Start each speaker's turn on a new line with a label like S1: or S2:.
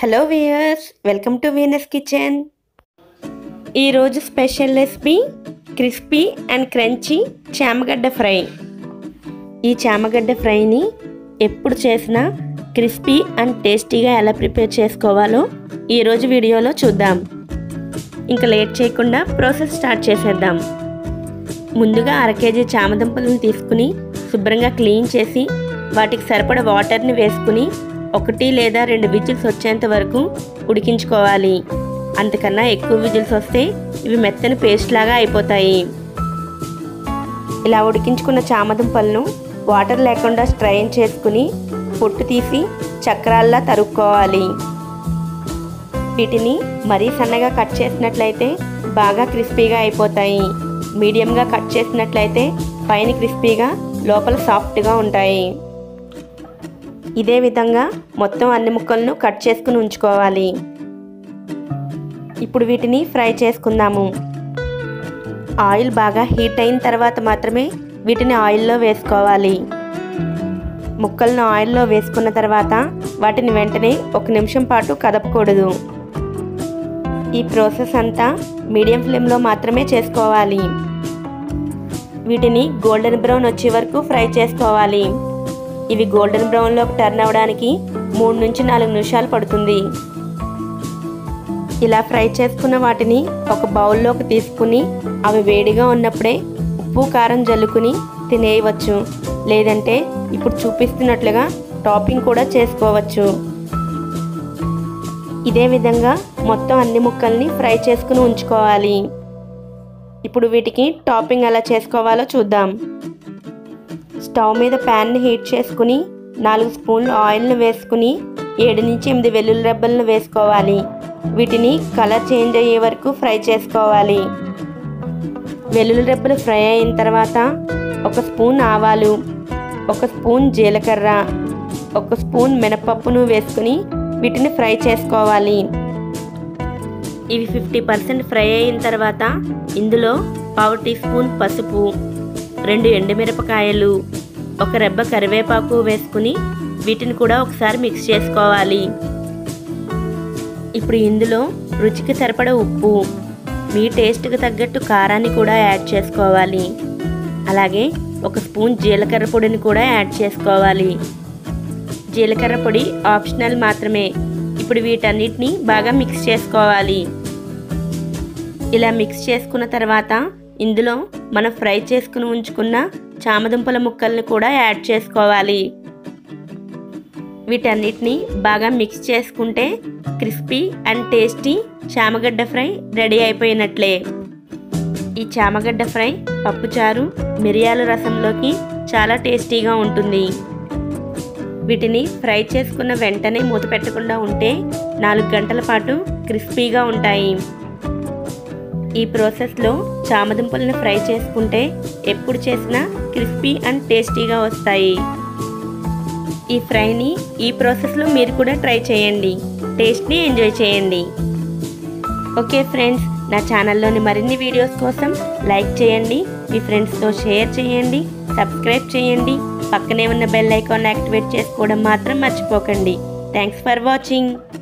S1: hello viewers welcome to Venus kitchen ఈరోజు special recipe crispy and crunchy చామగడ్డ fry ఈ చామగడ్డ ఫ్రైని ఎప్పుడు చేసినా క్రిస్పీ అండ్ టేస్టీగా ఎలా ప్రిపేర్ చేసుకోవాలో ఈరోజు వీడియోలో చూద్దాం ఇంకా లేట్ చేయకుండా ప్రాసెస్ స్టార్ట్ చేసేద్దాం ముందుగా అర కేజీ చామదుంపలను తీసుకుని శుభ్రంగా క్లీన్ చేసి వాటికి సరిపడ వాటర్ని వేసుకుని ఒకటి లేదా రెండు విజిల్స్ వచ్చేంత వరకు ఉడికించుకోవాలి అంతకన్నా ఎక్కువ విజిల్స్ వస్తే ఇవి మెత్తని పేస్ట్ లాగా అయిపోతాయి ఇలా ఉడికించుకున్న చామదుంపలను వాటర్ లేకుండా స్ట్రైన్ చేసుకుని పొట్టు తీసి చక్రాల్లా తరుక్కోవాలి వీటిని మరీ సన్నగా కట్ చేసినట్లయితే బాగా క్రిస్పీగా అయిపోతాయి మీడియంగా కట్ చేసినట్లయితే పైన క్రిస్పీగా లోపల సాఫ్ట్గా ఉంటాయి ఇదే విధంగా మొత్తం అన్ని ముక్కలను కట్ చేసుకుని ఉంచుకోవాలి ఇప్పుడు వీటిని ఫ్రై చేసుకుందాము ఆయిల్ బాగా హీట్ అయిన తర్వాత మాత్రమే వీటిని ఆయిల్లో వేసుకోవాలి ముక్కలను ఆయిల్లో వేసుకున్న తర్వాత వాటిని వెంటనే ఒక నిమిషం పాటు కదపకూడదు ఈ ప్రాసెస్ అంతా మీడియం ఫ్లేమ్లో మాత్రమే చేసుకోవాలి వీటిని గోల్డెన్ బ్రౌన్ వచ్చే వరకు ఫ్రై చేసుకోవాలి ఇవి గోల్డెన్ బ్రౌన్లోకి టర్న్ అవ్వడానికి మూడు నుంచి నాలుగు నిమిషాలు పడుతుంది ఇలా ఫ్రై చేసుకున్న వాటిని ఒక బౌల్లోకి తీసుకుని అవి వేడిగా ఉన్నప్పుడే ఉప్పు కారం జల్లుకుని తినేయవచ్చు లేదంటే ఇప్పుడు చూపిస్తున్నట్లుగా టాపింగ్ కూడా చేసుకోవచ్చు ఇదే విధంగా మొత్తం అన్ని ముక్కల్ని ఫ్రై చేసుకుని ఉంచుకోవాలి ఇప్పుడు వీటికి టాపింగ్ ఎలా చేసుకోవాలో చూద్దాం స్టవ్ మీద ప్యాన్ని హీట్ చేసుకుని నాలుగు స్పూన్లు ఆయిల్ను వేసుకుని ఏడు నుంచి ఎనిమిది వెల్లుల్లి రెబ్బలను వేసుకోవాలి వీటిని కలర్ చేంజ్ అయ్యే వరకు ఫ్రై చేసుకోవాలి వెల్లుల్లి రెబ్బలు ఫ్రై అయిన తర్వాత ఒక స్పూన్ ఆవాలు ఒక స్పూన్ జీలకర్ర ఒక స్పూన్ మినపప్పును వేసుకుని వీటిని ఫ్రై చేసుకోవాలి ఇవి ఫిఫ్టీ పర్సెంట్ ఫ్రై అయిన తర్వాత ఇందులో పావు టీ స్పూన్ పసుపు రెండు ఎండుమిరపకాయలు ఒక రెబ్బ కరివేపాకు వేసుకుని వీటిని కూడా ఒకసారి మిక్స్ చేసుకోవాలి ఇప్పుడు ఇందులో రుచికి సరిపడ ఉప్పు మీ టేస్ట్కి తగ్గట్టు కారాన్ని కూడా యాడ్ చేసుకోవాలి అలాగే ఒక స్పూన్ జీలకర్ర పొడిని కూడా యాడ్ చేసుకోవాలి జీలకర్ర పొడి ఆప్షనల్ మాత్రమే ఇప్పుడు వీటన్నిటిని బాగా మిక్స్ చేసుకోవాలి ఇలా మిక్స్ చేసుకున్న తర్వాత ఇందులో మనం ఫ్రై చేసుకుని ఉంచుకున్న చామదుంపల ముక్కల్ని కూడా యాడ్ చేసుకోవాలి వీటన్నిటిని బాగా మిక్స్ చేసుకుంటే క్రిస్పీ అండ్ టేస్టీ చామగడ్డ ఫ్రై రెడీ అయిపోయినట్లే ఈ చామగడ్డ ఫ్రై పప్పుచారు మిరియాల రసంలోకి చాలా టేస్టీగా ఉంటుంది వీటిని ఫ్రై చేసుకున్న వెంటనే మూత పెట్టకుండా ఉంటే నాలుగు గంటల పాటు క్రిస్పీగా ఉంటాయి ఈ ప్రాసెస్లో చామదుంపలను ఫ్రై చేసుకుంటే ఎప్పుడు చేసినా క్రిస్పీ అండ్ టేస్టీగా వస్తాయి ఈ ఫ్రైని ఈ ప్రాసెస్లో మీరు కూడా ట్రై చేయండి టేస్ట్ని ఎంజాయ్ చేయండి ఓకే ఫ్రెండ్స్ నా ఛానల్లోని మరిన్ని వీడియోస్ కోసం లైక్ చేయండి మీ ఫ్రెండ్స్తో షేర్ చేయండి సబ్స్క్రైబ్ చేయండి పక్కనే ఉన్న బెల్ ఐకాన్ యాక్టివేట్ చేసుకోవడం మాత్రం మర్చిపోకండి థ్యాంక్స్ ఫర్ వాచింగ్